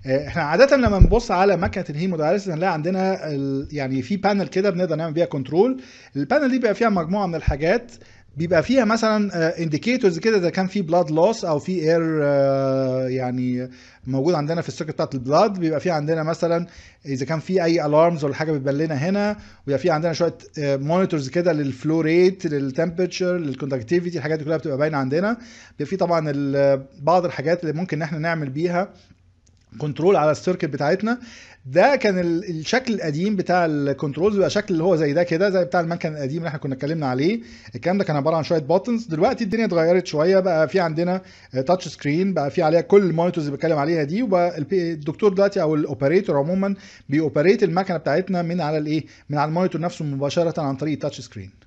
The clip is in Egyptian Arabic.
آه، احنا عاده لما نبص على مكنه الهيموداياليسيس هنلاقي عندنا ال- يعني في بانل كده بنقدر نعمل بيها كنترول البانل دي بيبقى فيها مجموعه من الحاجات بيبقى فيها مثلا انديكيتورز كده اذا كان في بلاد لوس او في اير يعني موجود عندنا في السيركت بتاعت البلاد بيبقى في عندنا مثلا اذا كان في اي الارمز ولا حاجه بتبان لنا هنا ويبقى في عندنا شويه مونيتورز كده للفلو ريت للتمبرتشر للكوندكتيفيتي الحاجات دي كلها بتبقى باينه عندنا بيبقى في طبعا ال- بعض الحاجات اللي ممكن ان احنا نعمل بيها كنترول على السيركت بتاعتنا ده كان ال- الشكل القديم بتاع الكنترولز بيبقى شكل اللي هو زي ده كده زي بتاع المكن القديم اللي احنا كنا اتكلمنا عليه الكلام ده كان عباره عن شويه بوتنز دلوقتي الدنيا اتغيرت شويه بقى في عندنا تاتش سكرين بقى في عليها كل المونيتورز اللي بتكلم عليها دي وبقى البي- الدكتور دلوقتي او الاوبريتور عموما بيوبريت المكنه بتاعتنا من على الايه من على المونيتور نفسه مباشره عن طريق التاتش سكرين